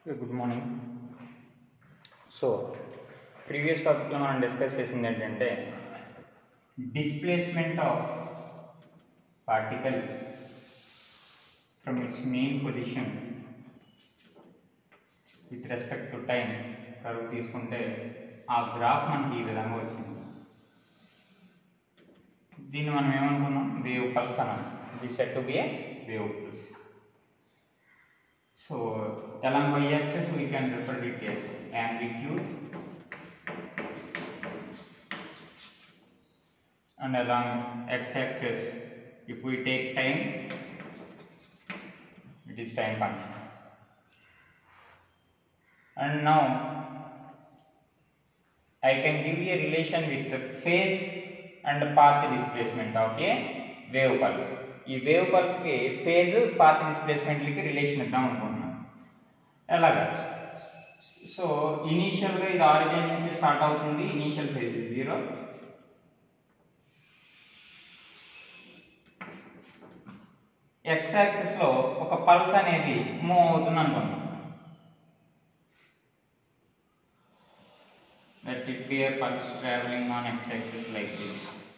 Good morning so previous టాపిక్లో మనం discuss చేసింది ఏంటంటే displacement of particle from its main position with respect to time curve తీసుకుంటే ఆ గ్రాఫ్ మనకి ఈ విధంగా వచ్చింది దీన్ని మనం ఏమనుకున్నాం వేవ్ పల్స్ అన్నాం the set to be a wave pulse So along y-axis we can refer it as amplitude and along x-axis if we take time it is time function and now I can give you a relation with the phase and path displacement of a wave pulse. ఈ wave పల్స్కి phase path డిస్ప్లేస్మెంట్లకి relation ఇద్దాం అనుకుంటున్నాను ఎలాగా so ఇనీషియల్గా ఇది origin నుంచి start అవుతుంది ఇనీషియల్ ఫేజ్ జీరో ఎక్స్ యాక్సిస్లో ఒక పల్స్ అనేది మూవ్ అవుతుంది అనుకున్నాం let it be a pulse traveling on x-axis like this.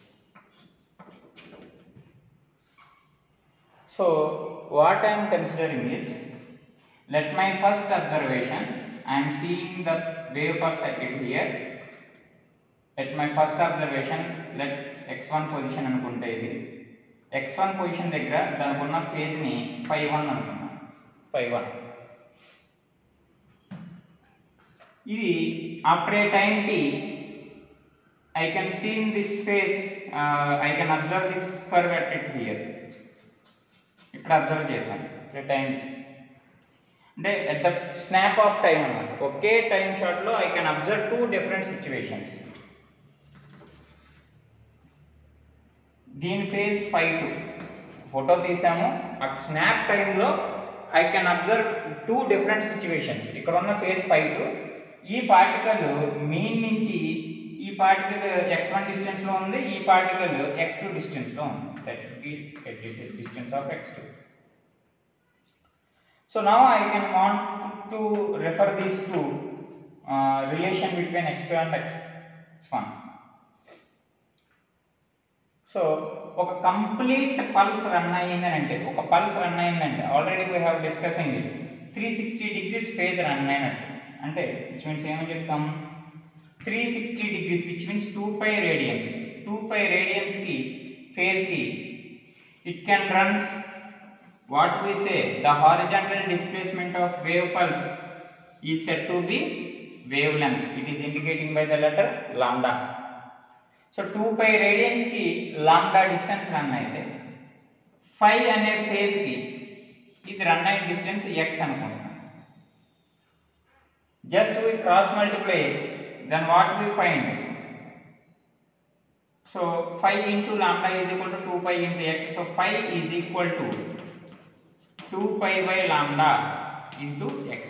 So what I am considering is, let my first observation, I am seeing the wave pulse at it here. At my first observation, let x1 position అనుకుంటే ఇది x1 position దగ్గర దానికి ఉన్న ఫేజ్ని five one అనుకున్నాను five one ఇది after a time T I can see in this phase I can observe this curve at it here ఇక్కడ observe చేశాను ఏ టైం అంటే at the snap of time అనమాట ఒకే టైం షాట్లో I can observe two different situations దీని phase five two photo తీసాము ఆ snap టైంలో I can observe two different situations ఇక్కడ ఉన్న ఫేజ్ ఫైవ్ టూ ఈ పార్టికల్ మీన్ నుంచి ఈ పార్టికల్ ఎక్స్ వన్ డిస్టెన్స్లో ఉంది ఈ పార్టికల్ ఎక్స్ టూ డిస్టెన్స్లో ఉంది that be distance of X two so now I can want to refer this to relation between X two and X one so ఒక complete pulse run అయ్యిందని అంటే ఒక pulse run అయిందంటే already we have discussing it three sixty degrees phase run అయినట్టు అంటే which means ఏమని చెప్తాం three sixty degrees which means two pi radians two pi రేడియన్స్కి ఫేజ్కి it can runs what we say the horizontal displacement of wave pulse ఈ set to be wave wavelength it is indicating by the letter lambda so two pi రేడియన్స్కి lambda distance run అయితే five అనే ఫేజ్కి ఇది run అయిన distance X అనుకుంటున్నాం just we cross multiply then what we find so 5 into lambda is equal to 2 pi into x so 5 is equal to 2 pi by lambda into x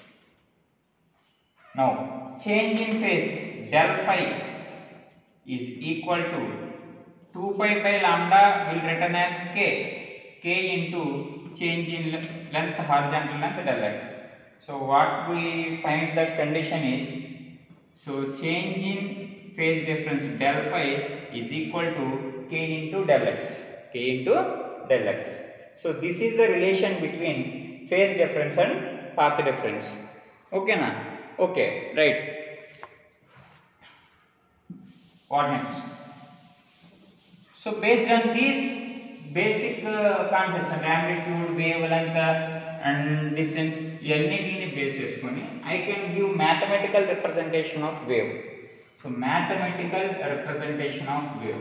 now change in phase del phi is equal to 2 pi by lambda will written as k k into change in length horizontal length del x so what we find that condition is so change in phase difference del phi is equal to k into del x k into del x so this is the relation between phase difference and path difference okay na okay right what next so based on these basic uh, concepts and amplitude wavelength uh, and distance ఇవన్నిటిని base చేసుకొని I can give mathematical representation of wave so mathematical representation of wave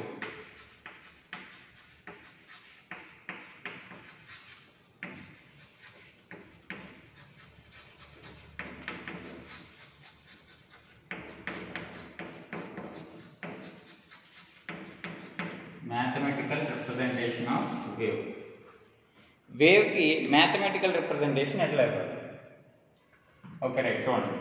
mathematical representation of wave వేవ్కి mathematical representation ఎట్లా ఇవ్వాలి okay right చూడండి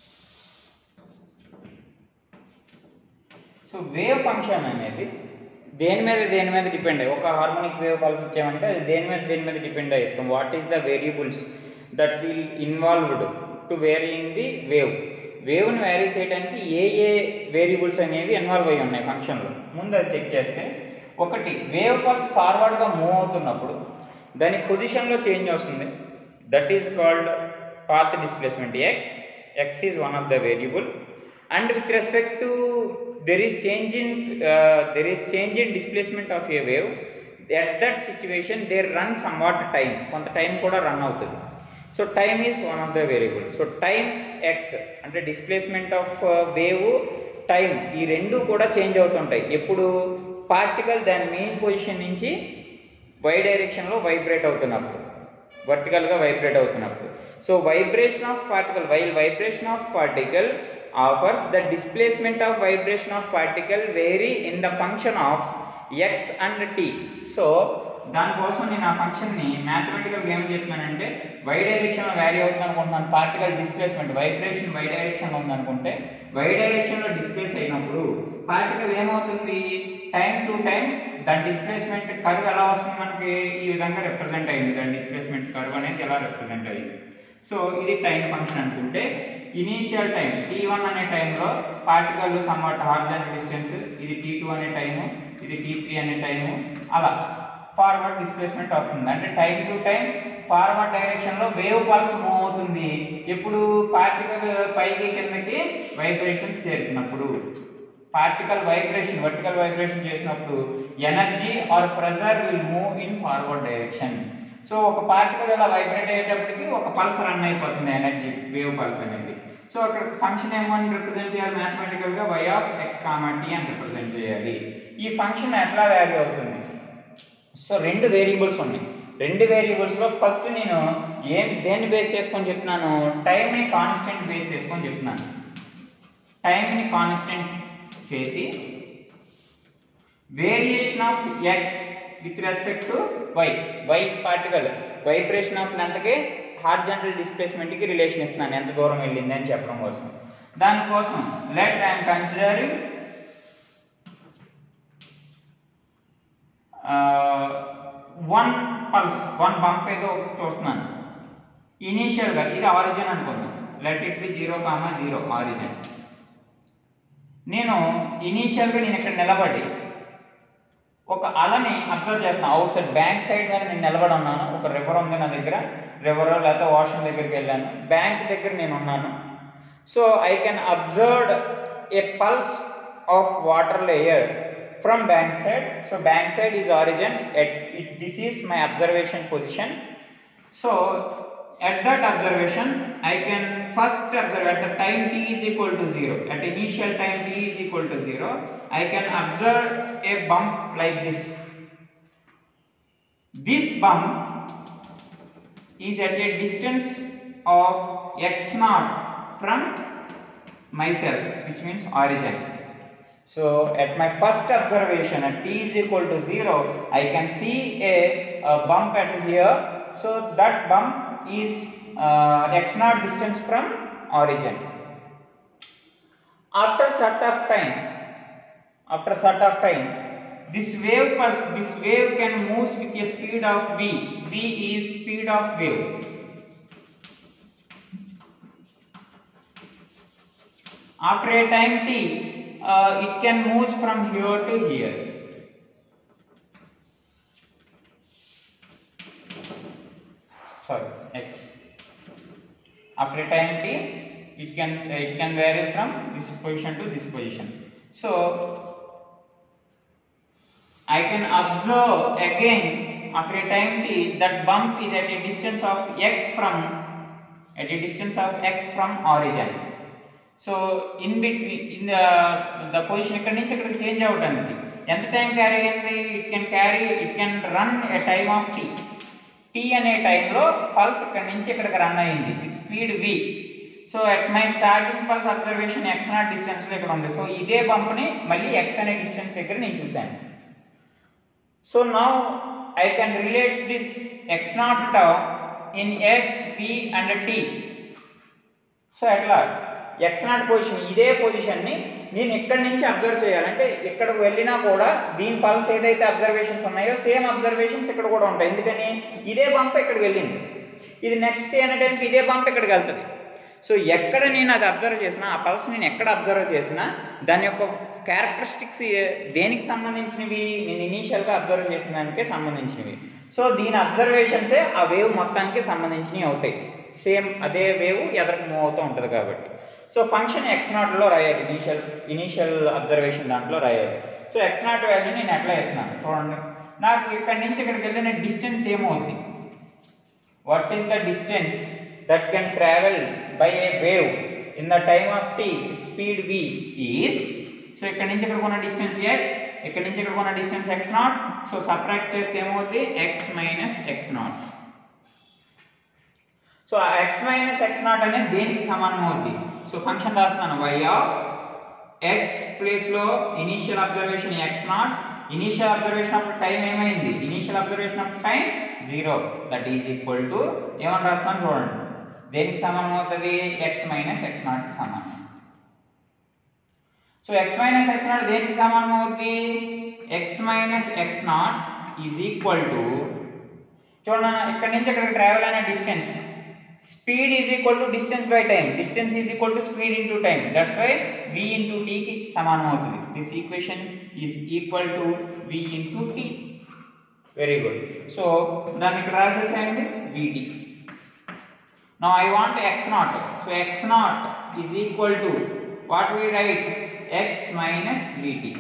so wave function అనేది దేని మీద దేని మీద డిపెండ్ అయ్యి ఒక హార్మోనిక్ వేవ్ పల్స్ ఇచ్చామంటే అది దేని మీద దేని మీద డిపెండ్ అయ్యి ఇస్తాం what is the variables that will involved to varying the wave వేవ్ని వ్యారీ చేయడానికి ఏ ఏ వేరియబుల్స్ అనేవి ఇన్వాల్వ్ అయ్యి ఉన్నాయి ఫంక్షన్లో ముందు అది చెక్ చేస్తే ఒకటి వేవ్ పల్స్ ఫార్వర్డ్గా మూవ్ అవుతున్నప్పుడు దాని పొజిషన్లో చేంజ్ వస్తుంది that is called path displacement X X is one of the variable and with respect to there is change in there is change in displacement of a wave at that situation there run some what time కొంత time కూడా run అవుతుంది so time is one of the variable so time X అంటే displacement of wave time ఈ రెండు కూడా change అవుతుంటాయి ఎప్పుడు particle దాని మెయిన్ పొజిషన్ నుంచి వై డైరెక్షన్లో వైబ్రేట్ అవుతున్నప్పుడు వర్టికల్గా వైబ్రేట్ అవుతున్నప్పుడు so vibration of particle while vibration of particle offers the displacement of vibration of particle vary in the function of x and t so దానికోసం నేను ఆ ఫంక్షన్ని మ్యాథమెటికల్గా ఏం చెప్తున్నానంటే వై డైరెక్షన్లో వ్యారీ అవుతుంది అనుకుంటున్నాను పార్టికల్ డిస్ప్లేస్మెంట్ వైబ్రేషన్ వై డైరెక్షన్లో ఉందనుకుంటే వై డైరెక్షన్లో డిస్ప్లేస్ అయినప్పుడు పార్టికల్ ఏమవుతుంది టైం టు టైం దాని డిస్ప్లేస్మెంట్ కర్వ్ ఎలా వస్తుంది మనకి ఈ విధంగా రిప్రజెంట్ అయింది దాని డిస్ప్లేస్మెంట్ కర్వ్ అనేది ఎలా రిప్రజెంట్ అయింది సో ఇది టైం ఫంక్షన్ అనుకుంటే ఇనీషియల్ టైం టీ వన్ అనే టైంలో పార్టికల్ సమ్వాట్ హార్జెంటల్ డిస్టెన్స్ ఇది టీ టూ అనే టైము ఇది టీ త్రీ అనే టైము అలా ఫార్వర్డ్ డిస్ప్లేస్మెంట్ వస్తుంది అంటే టైం టు టైం ఫార్వర్డ్ డైరెక్షన్లో వేవ్ పల్స్ మూవ్ అవుతుంది ఎప్పుడు పార్టికల్ పైకి కిందకి వైబ్రేషన్స్ చేరుతున్నప్పుడు పార్టికల్ వైబ్రేషన్ వర్టికల్ వైబ్రేషన్ చేసినప్పుడు energy or pressure will move in forward direction so ఒక పార్టికల్ ఇలా వైబ్రేట్ అయ్యేటప్పటికి ఒక పల్స్ రన్ అయిపోతుంది ఎనర్జీ వేవ్ పల్స్ అనేది సో అక్కడ ఫంక్షన్ ఏమని రిప్రజెంట్ చేయాలి మ్యాథమెటికల్గా y of x comma t అని రిప్రజెంట్ చేయాలి ఈ ఫంక్షన్ ఎట్లా వాల్యూ అవుతుంది సో రెండు వేరియబుల్స్ ఉన్నాయి రెండు వేరియబుల్స్లో ఫస్ట్ నేను ఏం దేన్ని బేస్ చేసుకొని చెప్తున్నాను టైంని కాన్స్టెంట్ బేస్ చేసుకొని చెప్తున్నాను టైంని కాన్స్టెంట్ చేసి variation of x with respect to y y particle vibration of లెంత్కి హార్జెంటల్ డిస్ప్లేస్మెంట్కి రిలేషన్ ఇస్తున్నాను ఎంత దూరం వెళ్ళింది అని చెప్పడం కోసం దానికోసం let I'm considering one pulse one bump ఏదో చూస్తున్నాను ఇనీషియల్గా ఇది ఆరిజిన్ అనుకుందాం let it be zero comma zero origin నేను ఇనీషియల్గా నేను ఇక్కడ నిలబడి ఒక అలని అబ్జర్వ్ చేస్తున్నాను అవుట్ సైడ్ బ్యాంక్ సైడ్ మీద నేను నిలబడి ఉన్నాను ఒక రివర్ ఉంది నా దగ్గర రివర్ లేకపోతే వాషింగ్ దగ్గరికి వెళ్ళాను బ్యాంక్ దగ్గర నేను ఉన్నాను so I can observe a pulse of water layer from bank side so bank side is origin at it, this is my observation position so at that observation i can first observe at the time t is equal to 0 at initial time t is equal to 0 i can observe a bump like this this bump is at a distance of x naught from myself which means origin so at my first observation at t is equal to 0, I can see a, a bump at here. So that bump is uh, x naught distance from origin. After sort of time, after sort of time, this wave pulse, this wave can move with a speed of v. v is speed of wave. After a time t, uh, it can move from here to here. Sorry, x. After a time t, it can it can vary from this position to this position. So I can observe again after a time t that bump is at a distance of x from at a distance of x from origin. So in between in the position ఇక్కడ నుంచి ఇక్కడికి change అవ్వడానికి ఎంత time carry అయింది it can carry it can run a time of t t అనే టైంలో pulse ఇక్కడ నుంచి ఇక్కడికి రన్ అయింది with speed v so at my starting pulse observation x naught డిస్టెన్స్లో ఇక్కడ ఉంది సో ఇదే బంప్ని మళ్ళీ ఎక్స్ అనే డిస్టెన్స్ దగ్గర నేను చూశాను so now I can relate this x naught term in x v and t so ఎట్లా ఎక్స్ నాట్ పొజిషన్ ఇదే పొజిషన్ని నేను ఇక్కడి నుంచి అబ్జర్వ్ చేయాలి అంటే ఇక్కడికి వెళ్ళినా కూడా దీని పల్స్ ఏదైతే అబ్జర్వేషన్స్ ఉన్నాయో సేమ్ అబ్జర్వేషన్స్ ఇక్కడ కూడా ఉంటాయి ఎందుకని ఇదే బంప్ ఇక్కడికి వెళ్ళింది ఇది నెక్స్ట్ అనే టైంకి ఇదే బంప్ ఇక్కడికి వెళ్తుంది సో ఎక్కడ నేను అది అబ్జర్వ్ చేసినా ఆ పల్స్ నేను ఎక్కడ అబ్జర్వ్ చేసినా దాని యొక్క క్యారెక్టరిస్టిక్స్ దేనికి సంబంధించినవి నేను ఇనీషియల్గా అబ్జర్వ్ చేసిన దానికే సంబంధించినవి సో దీని అబ్జర్వేషన్సే ఆ వేవ్ మొత్తానికి సంబంధించినవి అవుతాయి సేమ్ అదే వేవ్ ఎదరికి మూవ్ అవుతూ ఉంటుంది కాబట్టి సో ఫంక్షన్ ఎక్స్ నాట్లో రాయాలి ఇనీషియల్ ఇనీషియల్ అబ్జర్వేషన్ దాంట్లో రాయాలి సో ఎక్స్ నాట్ వాల్యూ నేను ఎట్లా ఇస్తున్నాను చూడండి నాకు ఇక్కడి నుంచి ఇక్కడికి వెళ్ళిన డిస్టెన్స్ ఏమవుతుంది what is the distance that can travel by a wave in the time of t its speed v is so ఇక్కడ నుంచి ఇక్కడ ఉన్న డిస్టెన్స్ x ఇక్కడ నుంచి ఇక్కడ ఉన్న distance x naught so subtract చేస్తే ఏమవుతుంది x minus x naught so ఆ x మైనస్ ఎక్స్ నాట్ అనేది దేనికి సమానం అవుతుంది సో ఫంక్షన్ రాస్తున్నాను y ఆఫ్ x ప్లేస్లో initial observation x naught initial observation అప్పుడు టైం ఏమైంది ఇనీషియల్ అబ్జర్వేషన్ అప్పుడు time zero that is equal to ఏమని రాస్తాను చూడండి దేనికి సమానం అవుతుంది ఎక్స్ మైనస్ ఎక్స్ నాట్కి సమానం so x minus x naught దేనికి సమానం అవుతుంది x minus x naught is equal to చూడండి ఇక్కడ నుంచి ఇక్కడ ట్రావెల్ అయిన distance speed is equal to distance by time distance is equal to speed into time that's why v into టీకి సమానం అవుతుంది this equation is equal to v into t very good so దాన్ని ఇక్కడ రాసేసేయండి v t no I want x naught so x naught is equal to what we write x minus v t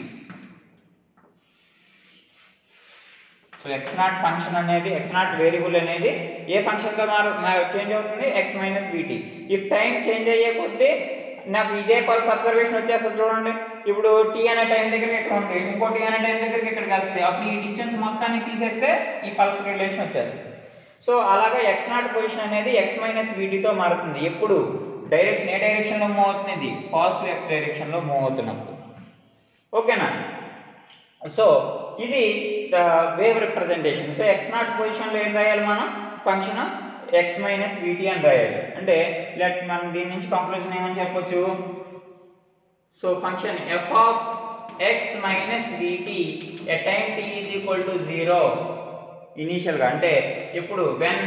so x naught function అనేది x naught variable అనేది ఏ ఫంక్షన్తో మారు change అవుతుంది x minus v t if time change అయ్యే కొద్దీ నాకు ఇదే పల్స్ అబ్జర్వేషన్ వచ్చేస్తుంది చూడండి ఇప్పుడు టీ అనే టైం దగ్గరికి ఇక్కడ ఉంది ఇంకో టీ అనే టైం దగ్గరికి ఇక్కడికి వెళ్తుంది అప్పుడు ఈ డిస్టెన్స్ మొత్తాన్ని తీసేస్తే ఈ పల్స్ రిలేషన్ వచ్చేస్తుంది సో అలాగా ఎక్స్ నాట్ పొజిషన్ అనేది ఎక్స్ మైనస్ వీటితో మారుతుంది ఎప్పుడు డైరెక్షన్ ఏ డైరెక్షన్లో మూవ్ అవుతుంది పాజిటివ్ ఎక్స్ డైరెక్షన్లో మూవ్ అవుతున్నప్పుడు ఓకేనా సో ఇది wave representation so x naught పొజిషన్లో ఏం రాయాలి మనం ఫంక్షన్ ఎక్స్ మైనస్ విటి అని రాయాలి అంటే లెట్ మనం దీని నుంచి కంక్లూజన్ ఏమని చెప్పొచ్చు so function f of x minus v t at time t is equal to zero ఇనీషియల్గా అంటే ఇప్పుడు when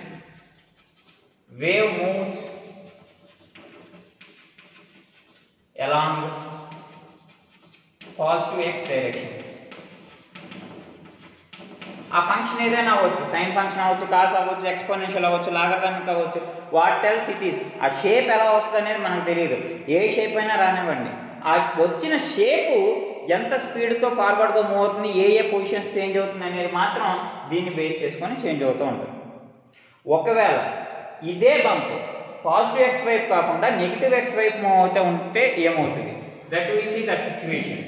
wave moves along positive x direction ఆ ఫంక్షన్ ఏదైనా అవ్వచ్చు సైన్ ఫంక్షన్ అవ్వచ్చు కాస్ అవ్వచ్చు ఎక్స్పోనెన్షియల్ అవ్వచ్చు లాగర్థమిక్ అవ్వచ్చు వాట్ టెల్స్ ఇట్ ఈస్ ఆ షేప్ ఎలా వస్తుంది అనేది మనకు తెలియదు ఏ షేప్ అయినా రానివ్వండి ఆ వచ్చిన షేపు ఎంత స్పీడ్తో ఫార్వర్డ్గా మూవ్ అవుతుంది ఏ ఏ పొజిషన్స్ చేంజ్ అవుతుంది అనేది మాత్రం దీన్ని బేస్ చేసుకొని చేంజ్ అవుతూ ఉంటుంది ఒకవేళ ఇదే బంప్ పాజిటివ్ ఎక్స్ వైపు కాకుండా నెగిటివ్ ఎక్స్ వైపు మూవ్ అవుతూ ఉంటే ఏమవుతుంది that we see that situation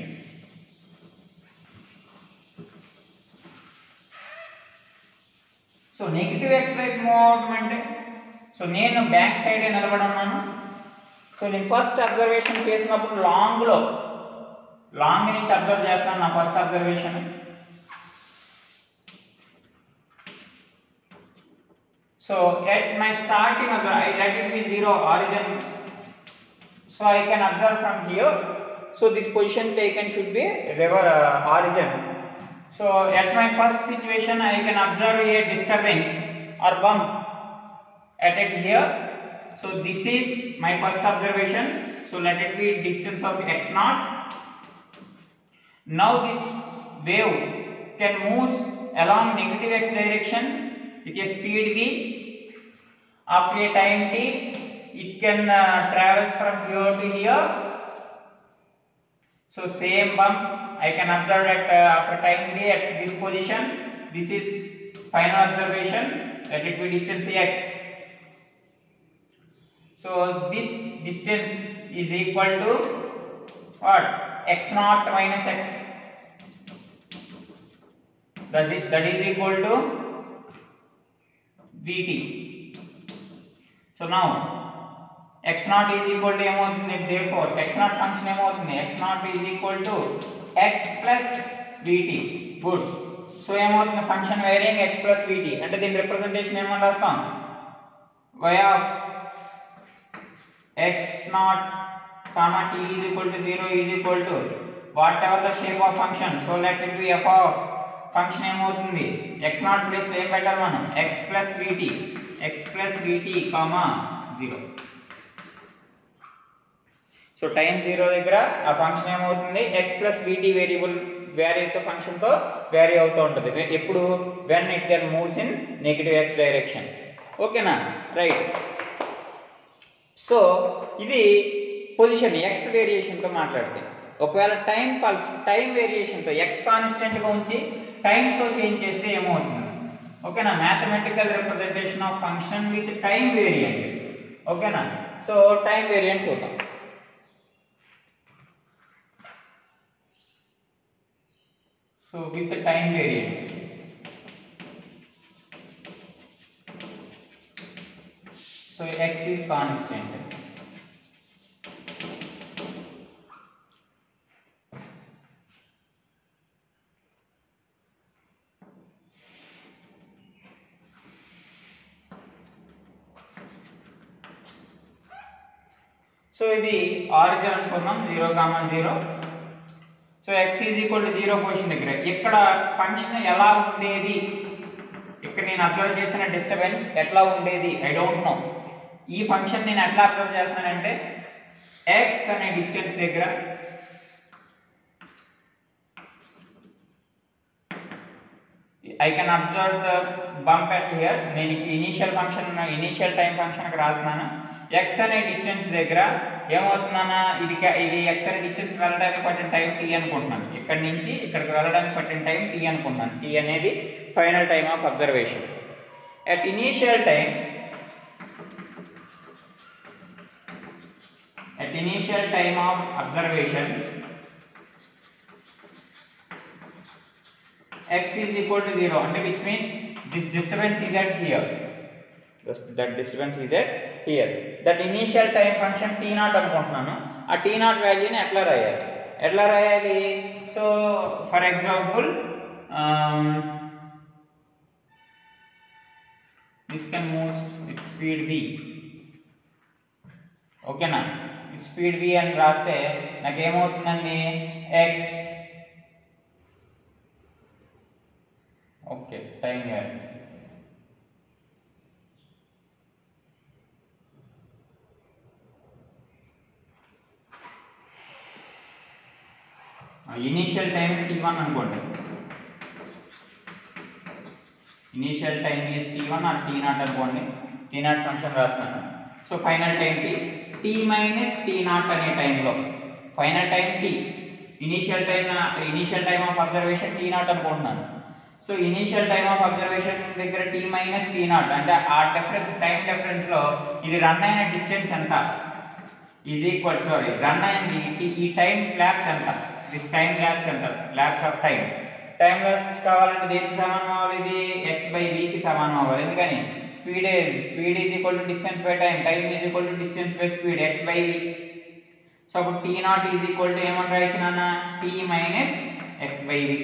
so negative x వైపు మూవ్ అవడం అంటే సో నేను బ్యాక్ సైడే నిలబడి ఉన్నాను సో నేను ఫస్ట్ అబ్జర్వేషన్ చేసినప్పుడు లాంగ్లో లాంగ్ నుంచి అబ్జర్వ్ చేస్తాను నా first observation so at my starting I let it be zero origin so I can observe from here so this position taken should be river origin So at my first situation, I can observe a disturbance or bump at it here. So this is my first observation. So let it be distance of x naught. Now this wave can move along negative x direction with a speed v. After a time t, it can uh, travels from here to here. So same bump I can observe at uh, after time t at this position. This is final observation. Let it be distance x. So this distance is equal to what? x naught minus x. That is, that is equal to vt. So now x naught is equal to ఏమవుతుంది therefore x naught function ఏమవుతుంది x naught is equal to x plus vt good so ఏమవుతుంది function varying x plus vt అంటే దీని representation ఏమని రాస్తాం y of x naught comma t is equal to zero is equal to whatever the shape of function so let it be f of function ఏమవుతుంది x naught plus ఏం పెట్టాలి మనం x plus v t x plus v t comma zero so time zero దగ్గర ఆ function ఏమవుతుంది x plus v t variable వేరియతో ఫంక్షన్తో vary అవుతూ ఉంటుంది వె- ఎప్పుడు when it can moves in negative x direction ఓకేనా రైట్ సో ఇది పొజిషన్ ఎక్స్ వేరియేషన్తో మాట్లాడితే ఒకవేళ టైం పల్స్ టైం వేరియేషన్తో ఎక్స్ కాన్స్టెంట్గా ఉంచి టైంతో చేంజ్ చేస్తే ఏమవుతుంది ఓకేనా mathematical representation of function with time variant ఓకేనా సో టైం వేరియంట్ చూద్దాం So with the time variant. So x is constant. So ఇది ఆరిజిన్ అనుకున్నాం zero comma zero so x is equal to zero position దగ్గర ఇక్కడ function ఎలా ఉండేది ఇక్కడ నేను అబ్జర్వ్ చేసిన డిస్టర్బెన్స్ ఎట్లా ఉండేది ఐ డోంట్ నో ఈ ఫంక్షన్ నేను ఎట్లా అబ్జర్వ్ చేస్తున్నానంటే ఎక్స్ అనే డిస్టెన్స్ దగ్గర I can observe the bump at here నేను ఇనీషియల్ ఫంక్షన్ ఇనీషియల్ టైం ఫంక్షన్కి రాస్తున్నాను ఎక్స్ అనే డిస్టెన్స్ దగ్గర ఏమవుతున్నానా ఇది క- ఇది ఎక్స్ అనే డిస్టెన్స్ వెళ్ళడానికి పట్టిన టైం టీ అనుకుంటున్నాను ఇక్కడ నుంచి ఇక్కడికి వెళ్ళడానికి పట్టిన టైం టీ అనుకుంటున్నాను టీ అనేది final time of observation at initial time at initial time of observation x is equal to 0 అంటే which means this disturbance is at here Just that disturbance is at here that initial time function t naught అనుకుంటున్నాను ఆ t naught వాల్యూని ఎట్లా రాయాలి ఎట్లా రాయాలి so for example this can move with speed v ఓకేనా with speed v అని రాస్తే నాకేమవుతుందండి x okay time year initial time t one అనుకోండి initial time is t one or t naught అనుకోండి టీ నాట్ ఫంక్షన్ రాస్తున్నాను so final time t t minus t naught అనే టైంలో final time t initial time initial time of observation t naught అనుకుంటున్నాను so initial time of observation దగ్గర tea minus t naught అంటే ఆ difference time డిఫరెన్స్లో ఇది run అయిన distance ఎంత is equal sorry run అయింది ఈ- ఈ టైం ల్యాబ్స్ ఎంత దిస్ టైం ల్యాబ్స్ ఎంత lapse of time time lapse కావాలంటే దేనికి సమానం అవ్వాలి ఇది ఎక్స్ బై వికి సమానం అవ్వాలి ఎందుకని speed speed is equal to distance by time time is equal to distance by speed x by v so అప్పుడు t naught is equal to ఏమని రాయించిన t minus x by v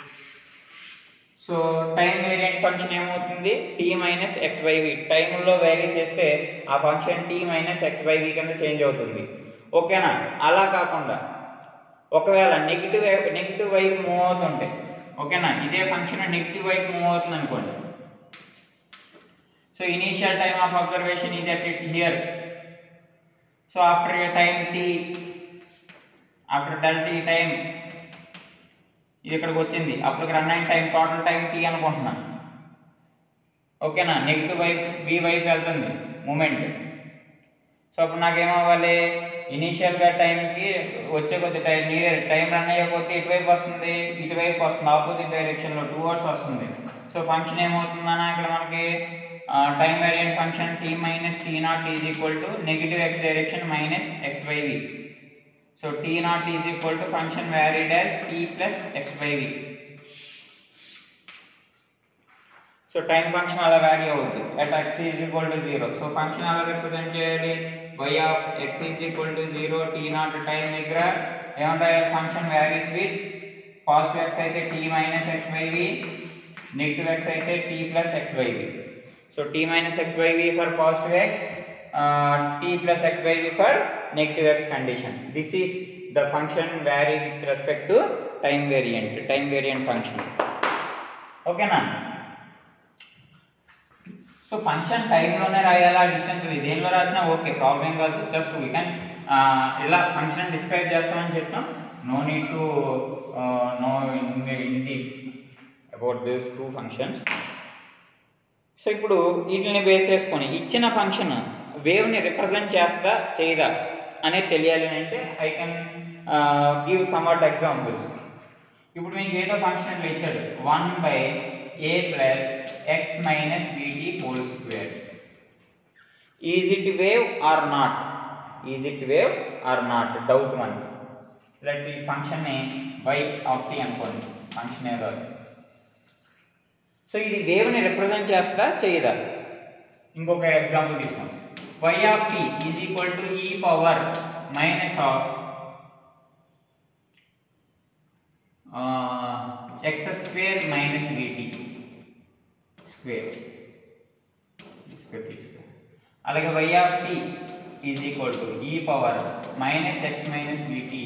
so time variant function ఏమవుతుంది t minus x by v టైంలో vary చేస్తే ఆ function t minus x by v కింద change అవుతుంది ఓకేనా అలా కాకుండా ఒకవేళ నెగిటివ్ నెగిటివ్ వైపు మూవ్ అవుతుంటే ఓకేనా ఇదే ఫంక్షన్ నెగిటివ్ వైపు మూవ్ అవుతుంది అనుకోండి so initial time of observation is at it here so after a time t after del t time ఇది ఇక్కడికి వచ్చింది అప్పుడు రన్ అయిన టైం టోటల్ టైం టీ అనుకుంటున్నాను ఓకేనా నెగిటివ్ వైపు బి వైపు వెళ్తుంది మూమెంట్ సో అప్పుడు నాకేమవ్వాలి ఇనీషియల్గా టైంకి వచ్చే కొద్ది టైం నీరే టైం రన్ అయ్యే కొద్ది ఇటువైపు వస్తుంది ఇటువైపు వస్తుంది ఆపోజిట్ డైరెక్షన్లో టూ అవర్స్ వస్తుంది సో ఫంక్షన్ ఏమవుతుందన్నా ఇక్కడ మనకి time variant function t minus t naught is equal to negative x direction minus x by v so t naught is equal to function varied as t plus x by v. So time function అలా vary అవుతుంది at x is equal to 0. So function అలా represent చేయాలి y of x is equal to 0 t naught time దగ్గర ఏమన్నా function varies with positive x అయితే t minus x by v negative x అయితే t plus x by v so t minus x by v for positive x t plus x by v for negative x condition. This is the function vary with respect to time variant, time variant function. ఓకేనా so function టైంలోనే రాయాలా distance దేనిలో రాసినా okay problem కాదు just we can ఇలా function describe చేస్తామని చెప్తాం no need to know in the about this two functions so ఇప్పుడు వీటిని బేస్ చేసుకొని ఇచ్చిన ఫంక్షన్ వేవ్ని రిప్రజెంట్ చేస్తుందా చేయదా అనేది తెలియాలి అంటే I can give somewhat examples ఇప్పుడు మీకు ఏదో ఫంక్షన్ ఇట్లా ఇచ్చాడు one by a plus x minus b t whole square is it wave or not is it wave or not doubt మనకి ఇలాంటి ఈ ఫంక్షన్ని వై ఆఫ్ టీ అనుకోండి ఫంక్షన్ ఏదో అది. సో ఇది వేవ్ని రిప్రజెంట్ చేస్తుందా చేయదా ఇంకొక ఎగ్జాంపుల్ తీసుకోండి y of t is equal to e power minus of x square minus v t square square తీసుకురా అలాగే y of t is equal to e power minus x minus v t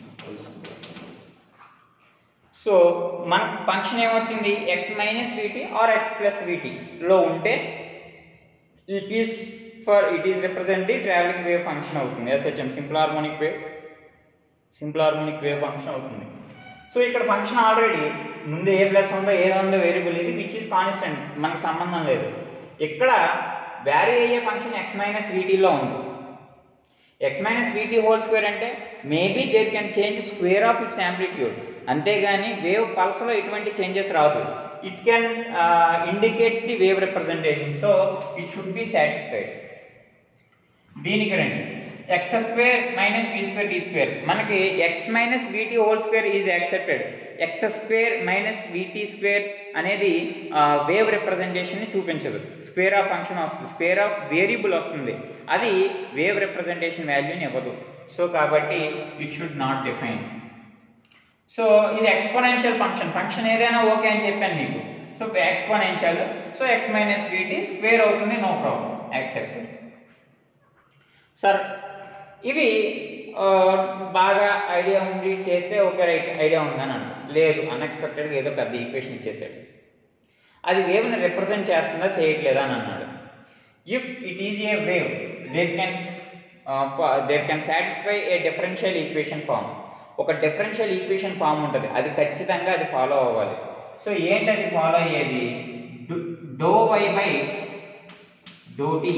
so మన function ఏమొచ్చింది x minus విటి or x plus విటిలో ఉంటే it is for it is represent the travelling wave function అవుతుంది SHM simple harmonic wave simple harmonic wave function అవుతుంది so ఇక్కడ function already ముందు a plus ఉందో ఏదో ఉందో వేరియబుల్ ఇది విచ్ ఇస్ కాన్స్టెంట్ మనకు సంబంధం లేదు ఇక్కడ వ్యారీ అయ్యే ఫంక్షన్ ఎక్స్ మైనస్ వీటీలో ఉంది x minus v t whole square అంటే maybe there can change square of its amplitude అంతేగాని వేవ్ పల్స్లో ఎటువంటి చేంజెస్ రాదు it can indicates the wave representation so it should be satisfied దీనికి రండి x square minus v square d square మనకి x minus విటి whole square is accepted x square minus v t square అనేది wave రిప్రజెంటేషన్ని చూపించదు square of function వస్తుంది square of variable వస్తుంది అది wave representation వాల్యూని ఇవ్వదు సో కాబట్టి it should not define so ఇది ఎక్స్పోనెన్షియల్ ఫంక్షన్ ఫంక్షన్ ఏదైనా ఓకే అని చెప్పాను మీకు so exponential so x minus v t square అవుతుంది నో ప్రాబ్లం యాక్సెప్టెడ్ సార్ ఇవి ఆ, బాగా ఐడియా ఉండి చేస్తే ఓకే రైట్ ఐడియా ఉందని అంట లేదు అన్ఎక్స్పెక్టెడ్గా ఏదో పెద్ద ఈక్వేషన్ ఇచ్చేసాడు అది వేవ్ని రిప్రజెంట్ చేస్తుందా చేయట్లేదా అని అన్నాడు if it is a wave there can there can satisfy a differential equation form ఒక డిఫరెన్షియల్ ఈక్వేషన్ ఫామ్ ఉంటుంది అది ఖచ్చితంగా అది ఫాలో అవ్వాలి సో ఏంటి అది ఫాలో అయ్యేది do y by do t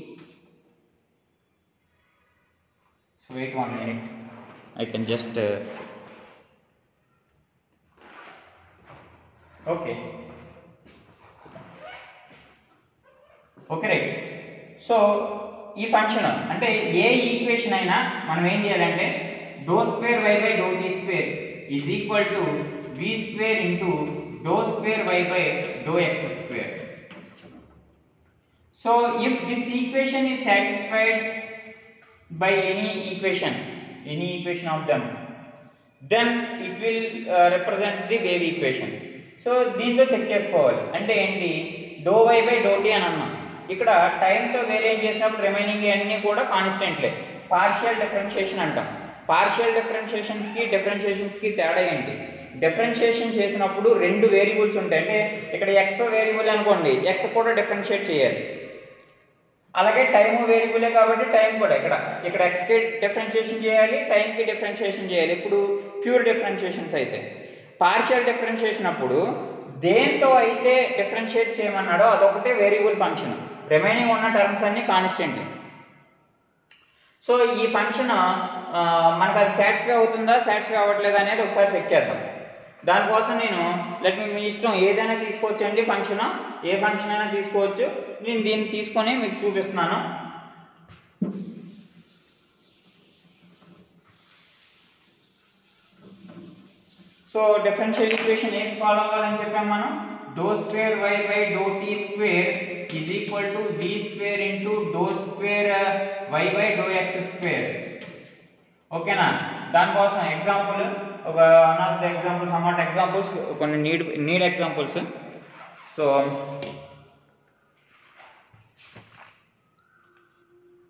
So wait one minute. I can just. Uh... Okay. Okay right so ఈ ఫంక్షన్ అంటే ఏ ఈక్వేషన్ అయినా మనం ఏం చేయాలంటే do square y by do t square is equal to v square into do square y by do x square so if this equation is satisfied by any equation any equation of them then it will uh, represent the wave equation so దీంతో check చేసుకోవాలి అంటే ఏంటి do y by do t అని అన్నాం ఇక్కడ టైంతో variate చేసినప్పుడు remaining అన్నీ కూడా కాన్స్టెంట్లే పార్షియల్ డిఫరెన్షియేషన్ అంటాం పార్షియల్ డిఫరెన్షియేషన్స్కి డిఫరెన్షియేషన్స్కి తేడా ఏంటి డిఫరెన్షియేషన్ చేసినప్పుడు రెండు వేరియబుల్స్ ఉంటాయి అంటే ఇక్కడ ఎక్స్ వేరియబుల్ అనుకోండి ఎక్స్ కూడా డిఫరెన్షియేట్ చేయాలి అలాగే టైం వేరియబులే కాబట్టి టైం కూడా ఇక్కడ ఇక్కడ ఎక్స్కి డిఫరెన్షియేషన్ చేయాలి టైంకి డిఫరెన్షియేషన్ చేయాలి ఇప్పుడు ప్యూర్ డిఫరెన్షియేషన్స్ అయితే పార్షియల్ డిఫరెన్షియేషన్ అప్పుడు దేంతో అయితే డిఫరెన్షియేట్ చేయమన్నాడో అదొకటే వేరియబుల్ ఫంక్షన్ రిమైనింగ్ ఉన్న టర్మ్స్ అన్ని కాన్స్టెంట్ సో ఈ ఫంక్షన్ మనకు అది సాటిస్ఫై అవుతుందా సాటిస్ఫై అవ్వట్లేదా అనేది ఒకసారి చెక్ చేద్దాం దానికోసం నేను లెట్ మీ మీ ఇష్టం ఏదైనా తీసుకోవచ్చు అండి ఫంక్షన్ ఏ ఫంక్షన్ అయినా తీసుకోవచ్చు నేను దీన్ని తీసుకొని మీకు చూపిస్తున్నాను సో డిఫరెన్షియల్ ఈక్వేషన్ ఏం ఫాలో అవ్వాలని చెప్పాం మనం do square y by do t square is equal to v square into do square y by do x square ఓకేనా దానికోసం ఎగ్జాంపుల్ ఒక వన్ ఆఫ్ ద ఎగ్జాంపుల్స్ అన్నమాట ఎగ్జాంపుల్స్ కొన్ని need need examples so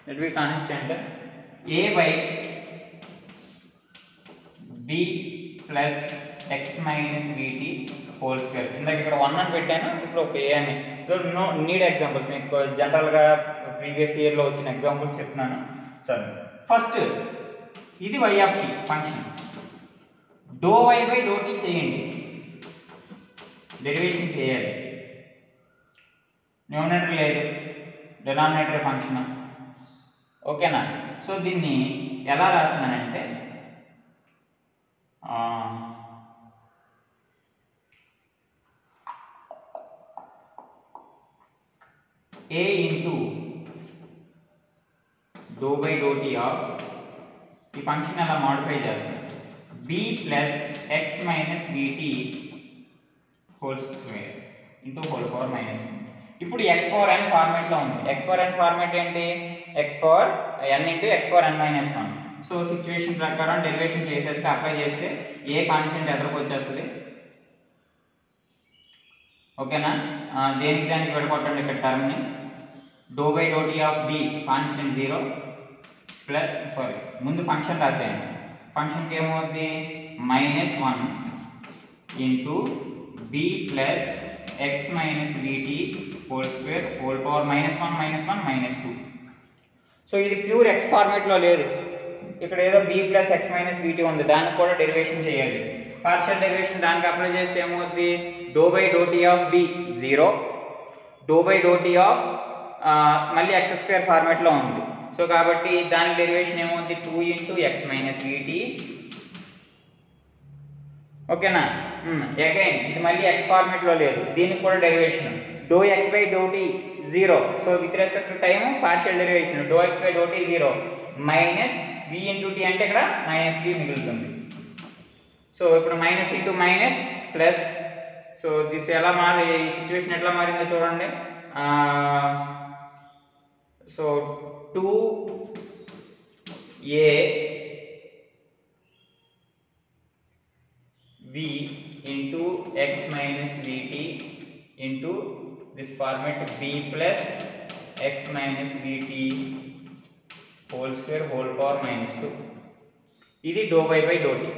let be constant a by b plus x minus విటి whole square ఇందాక ఇక్కడ one అని పెట్టాను ఇప్పుడు ఒక ఏ అని నో నీడ్ ఎగ్జాంపుల్స్ మీకు జనరల్గా ప్రీవియస్ ఇయర్లో వచ్చిన ఎగ్జాంపుల్స్ చెప్తున్నాను సరే ఫస్ట్ ఇది y of t function do y by do t చేయండి డెరివేషన్ చేయాలి న్యూమినేటర్ లేదు డినామినేటర్ ఫంక్షన్ ఓకేనా సో దీన్ని ఎలా రాస్తున్నానంటే ఆ, a into do by do t of ఈ ఫంక్షన్ అలా మాడిఫై చేస్తాం b plus x minus విటి whole square into whole power minus ఇప్పుడు ఎక్స్ పవర్ ఎన్ ఫార్మేట్లో ఉంది ఎక్స్ పవర్ ఎన్ ఫార్మేట్ ఏంటి x power n into x power n minus one so situation ప్రకారం derivation చేసేస్తే apply చేస్తే a constant ఎదురుకు వచ్చేస్తుంది ఓకేనా ఆ, దేనికి దానికి విడగొట్టండి ఇక్కడ టర్మ్ని do by do t of b constant zero plus sorry ముందు ఫంక్షన్ రాసేయండి ఫంక్షన్కి ఏమవుతుంది minus one into b plus x minus విటి whole square whole power minus one minus one minus two so ఇది ప్యూర్ ఎక్స్ ఫార్మేట్లో లేదు ఇక్కడ ఏదో B plus x minus వీటి ఉంది దానికి కూడా డెరివేషన్ చేయాలి పార్షియల్ డెరివేషన్ దానికి అప్లై చేస్తే ఏమవుతుంది do by do t of b zero do by do t of మళ్ళీ ఎక్స్ స్క్వేర్ ఫార్మేట్లో ఉంది సో కాబట్టి దాని డెరివేషన్ ఏమవుతుంది టూ ఇంటూ ఎక్స్ మైనస్ వీటి ఓకేనా అగైన్ ఇది మళ్ళీ ఎక్స్ ఫార్మేట్లో లేదు దీనికి కూడా derivation do x by do t zero so with respect to time partial derivation do x by do t zero minus v into t అంటే ఇక్కడ మైనస్ వి మిగులుతుంది సో ఇప్పుడు minus into minus plus so this ఎలా మారి ఈ situation ఎట్లా మారిందో చూడండి so two a v into x minus vt into this format b plus x minus vt whole square whole power minus 2 ఇది do by by do t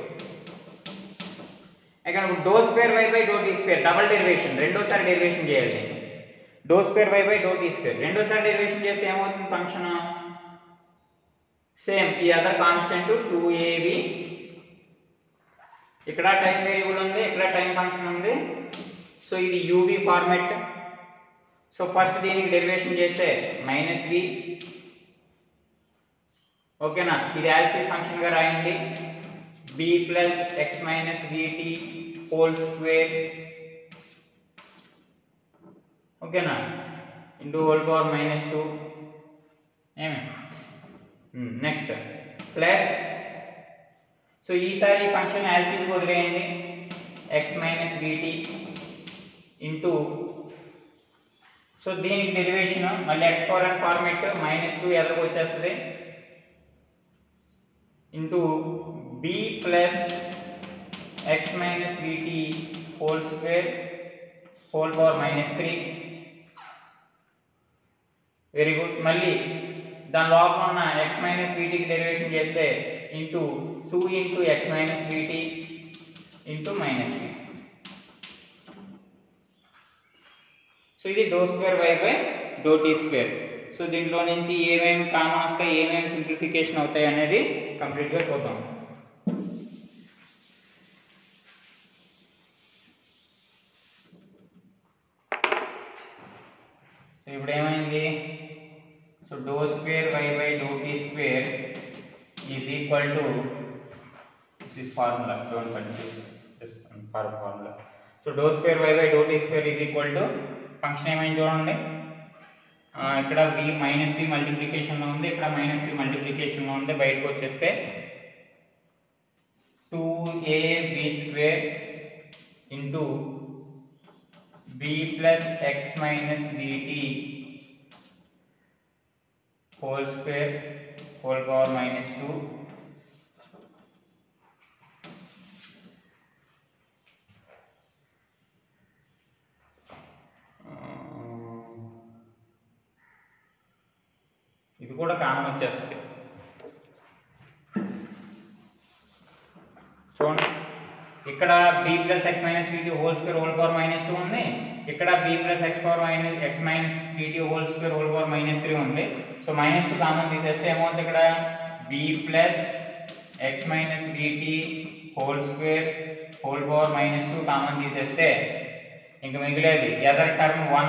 ఇక్కడ do square y by do t square double derivation రెండోసారి derivation చేయాలి do square y by do t square రెండోసారి derivation చేస్తే ఏమవుతుంది function same ఈ other constant too ఏవి ఇక్కడ టైం వేరియబుల్ ఉంది ఇక్కడ టైం ఫంక్షన్ ఉంది సో ఇది యూవి ఫార్మెట్ సో ఫస్ట్ దీనికి డెరివేషన్ చేస్తే మైనస్ వి ఓకేనా ఇది యాజిటీస్ ఫంక్షన్గా రాయండి b plus x minus విటి whole square ఓకేనా into whole power minus two ఏమి నెక్స్ట్ ప్లస్ సో ఈసారి ఈ ఫంక్షన్ యాజ్ ఇట్ వదిలేయండి x minus v t into so దీనికి డెరివేషన్ మళ్ళీ x power n format minus two ఎదరికి వచ్చేస్తుంది into b plus x minus విటి whole square whole power minus three very good మళ్ళీ దాని లోపల ఉన్న ఎక్స్ మైనస్ వీటికి డెరివేషన్ చేస్తే into two into x minus v t into minus v so ఇది do square y by do t square so దీంట్లో నుంచి ఏమేమి కామన్ వస్తాయి ఏమేమి సింప్లిఫికేషన్ అవుతాయి అనేది కంప్లీట్గా చూద్దాం సో ఇప్పుడు ఏమైంది so do square y by do t square is equal to this formula don't confuse for formula so do square y by do t square is equal to function ఏమైంది చూడండి ఆ, ఇక్కడ వి మైనస్ వి మల్టిప్లికేషన్లో ఉంది ఇక్కడ మైనస్ వి మల్టిప్లికేషన్లో ఉంది బయటకు వచ్చేస్తే two a b square into b plus x minus విటి whole square whole power minus two ఇది కూడా కామన్ వచ్చేస్తుంది చూడండి ఇక్కడ b plus x minus v t whole square whole power minus two ఉంది ఇక్కడ b plus x power minus x minus v t whole square whole power minus three ఉంది so minus two common తీసేస్తే ఏమవుతుంది ఇక్కడ b plus x minus v t whole square whole power minus two common తీసేస్తే ఇంక మిగిలేది ఎదర్ టర్మ్ వన్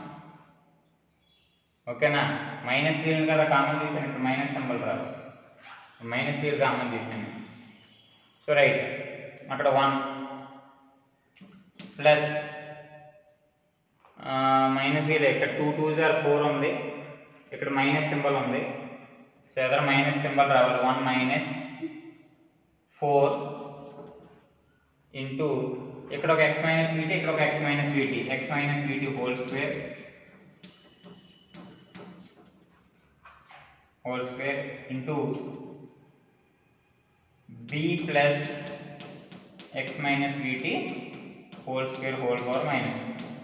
ఓకేనా minus వీల్ కదా కామన్ తీసాను ఇప్పుడు మైనస్ సింబల్ రాదు మైనస్ వీల్ కామన్ తీసాను సో రైట్ అక్కడ వన్ ప్లస్ మైనస్ వీల్ ఇక్కడ టూ టూ జార్ ఫోర్ ఉంది ఇక్కడ మైనస్ సింబల్ ఉంది సో ఎదర మైనస్ సింబల్ రావాలి వన్ మైనస్ ఫోర్ ఇంటూ ఇక్కడ ఒక ఎక్స్ మైనస్ వీటి ఇక్కడ ఒక x minus v t x minus v t whole square whole square into b plus x minus v t whole square whole power minus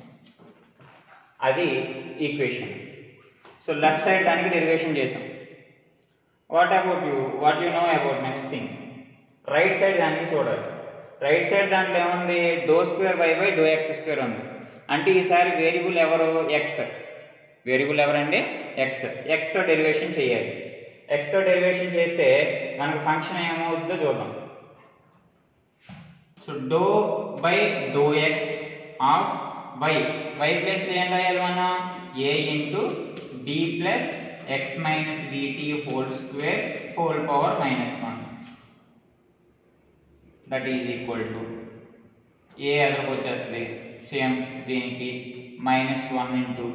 అది equation so left side దానికి డెరివేషన్ చేసాం what about you what you know about next thing right side దానికి చూడాలి right side దాంట్లో ఏముంది do square y by do x square ఉంది అంటే ఈసారి వేరియబుల్ ఎవరు ఎక్స్ వేరియబుల్ ఎవరండి ఎక్స్ ఎక్స్తో డెరివేషన్ చేయాలి ఎక్స్తో డెరివేషన్ చేస్తే మనకు ఫంక్షన్ ఏమవుతుందో చూద్దాం so do by do x of y y ప్లస్లో ఏం రాయాలి మనం ఏ into b plus x minus విటి whole square whole power minus one that is equal to a ఎదరికి వచ్చేస్తుంది సేమ్ దీనికి మైనస్ వన్ ఇంటూ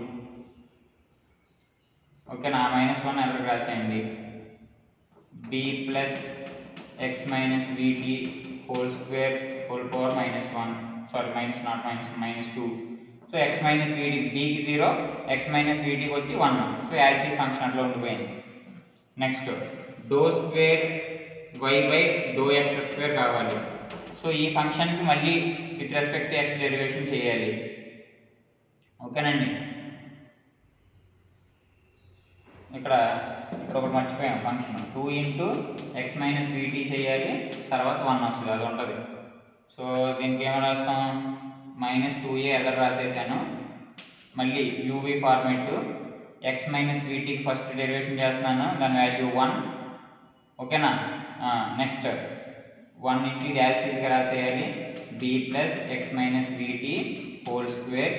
ఓకేనా మైనస్ వన్ ఎదరికి రాసేయండి b plus x minus విటి whole square whole power minus one sorry minus not minus minus two so x minus v t బీకి zero x minus వీడికి వచ్చి one so as t function అట్లా ఉండిపోయింది next do square y by do x square కావాలి so ఈ ఫంక్షన్కి మళ్ళీ with respect X derivation చేయాలి ఓకేనండి ఇక్కడ ఇక్కడ ఒకటి మర్చిపోయాం function two into x minus v t చేయాలి తర్వాత వన్ వస్తుంది అది ఉంటుంది సో దీనికి ఏమైనా రాస్తాం మైనస్ టూ ఏ ఎదర్ రాసేసాను మళ్ళీ యూవీ ఫార్మేట్ ఎక్స్ మైనస్ వీటీకి ఫస్ట్ డెరివేషన్ చేస్తున్నాను దాని వాల్యూ వన్ ఓకేనా నెక్స్ట్ వన్ ఇంటూ ఇది యాస్టీస్గా రాసేయాలి b plus x minus v t whole square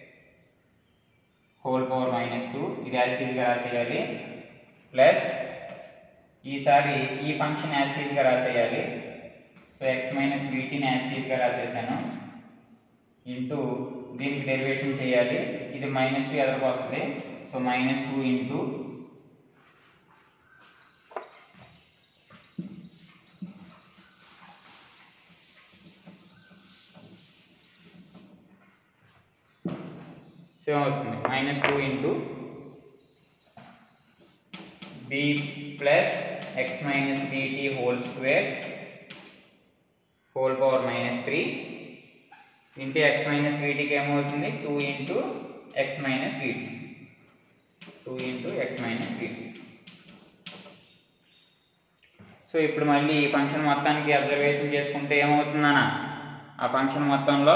whole power minus two ఇది యాస్టీస్గా రాసేయాలి ప్లస్ ఈసారి ఈ ఫంక్షన్ యాస్టీస్గా రాసేయాలి సో ఎక్స్ మైనస్ వీటీని యాస్టీస్గా రాసేసాను ఇంటూ దీనికి డెరివేషన్ చేయాలి ఇది మైనస్ టూ ఎదరికి వస్తుంది so minus two into so ఏమవుతుంది minus two into b plus x minus బిటి whole square whole power minus three into x minus వీటికి ఏమవుతుంది two into x minus v t two into x minus v t so ఇప్పుడు మళ్ళీ ఈ function మొత్తానికి observation చేసుకుంటే ఏమవుతుందన్న ఆ function మొత్తంలో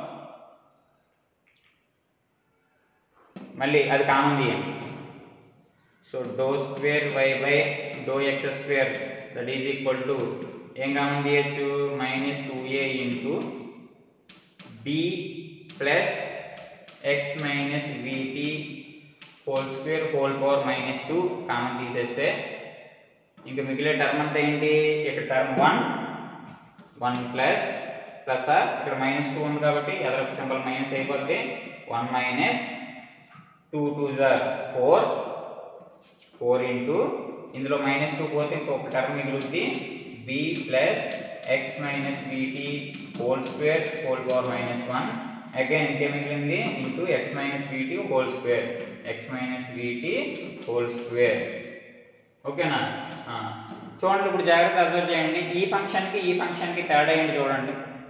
మళ్ళీ అది కామన్ తీయండి so do square y by do x square that is equal to ఏం కామన్ తీయచ్చు minus two a into b plus x minus విటి whole square whole power minus two common తీసేస్తే ఇంకా మిగిలే టర్మ్ అంతా ఏంటి ఇక్కడ term one one plus plus ఇక్కడ minus two ఉంది కాబట్టి ఎదర్ సింబల్ మైనస్ అయిపోద్ది వన్ మైనస్ టూ టూ జార్ ఫోర్ ఫోర్ ఇంటూ ఇందులో మైనస్ టూ పోతే ఇంకొక term మిగులుద్ది b plus x minus బిటి whole square whole power minus one again ఇంకే మిగిలింది into x minus బిటి whole square x minus బిటి whole square ఓకేనా ఆ. చూడండి ఇప్పుడు జాగ్రత్త అబ్జర్వ్ చేయండి ఈ ఫంక్షన్కి ఈ ఫంక్షన్కి తేడా ఏంటి చూడండి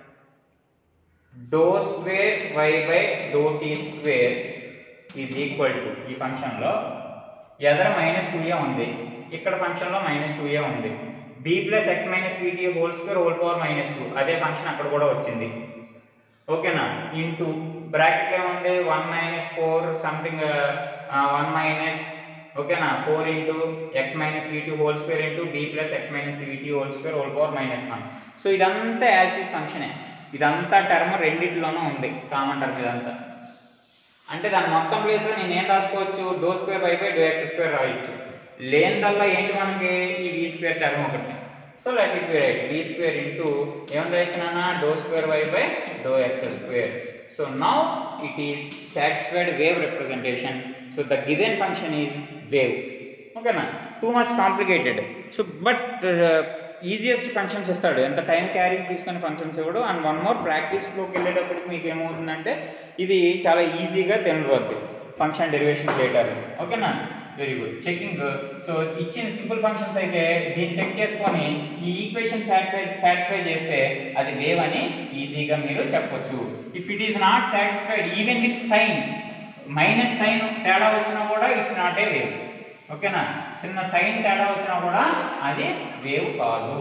do square y by do t square is equal to ఈ ఫంక్షన్లో ఎదర మైనస్ టూ ఏ ఉంది ఇక్కడ ఫంక్షన్లో మైనస్ టూ ఏ ఉంది b plus x minus విటి whole square whole power minus two అదే ఫంక్షన్ అక్కడ కూడా వచ్చింది ఓకేనా ఇంటూ బ్రాకెట్లో ఏముంది one minus four something one minus ఓకేనా four into x minus విటి whole square into b plus x minus విటి whole square whole power minus one so ఇదంతా యాసిస్ ఫంక్షనే ఇదంతా టర్మ్ రెండిట్లోనూ ఉంది కామన్ టర్మ్ ఇదంతా అంటే దాని మొత్తం ప్లేస్లో నేను ఏం రాసుకోవచ్చు do square by by do x square రాయొచ్చు లేనిదల్లా ఏంటి మనకి ఈ వి స్క్వేర్ టర్మ్ ఒకటి so let it be write v square into ఏం రాయించిన do square y by do x square so now it is satisfied wave representation so the given function is wave ఓకేనా too much complicated so but easiest functions ఇస్తాడు ఎంత time carry తీసుకునే functions ఇవ్వడు and one more ప్రాక్టీస్లోకి వెళ్ళేటప్పటికి మీకు ఏమవుతుందంటే ఇది చాలా ఈజీగా తెలియవద్దు ఫంక్షన్ డెరివేషన్ చేయడానికి ఓకేనా వెరీ గుడ్ చెకింగ్ సో ఇచ్చిన సింపుల్ ఫంక్షన్స్ అయితే దీన్ని చెక్ చేసుకొని ఈ ఈక్వేషన్ సాటిస్ఫై సాటిస్ఫై చేస్తే అది వేవ్ అని ఈజీగా మీరు చెప్పొచ్చు if it is not satisfied even with sign minus sign తేడా వచ్చినా కూడా ఇట్స్ నాట్ ఏ వేవ్ ఓకేనా చిన్న సైన్ తేడా వచ్చినా కూడా అది వేవ్ కాదు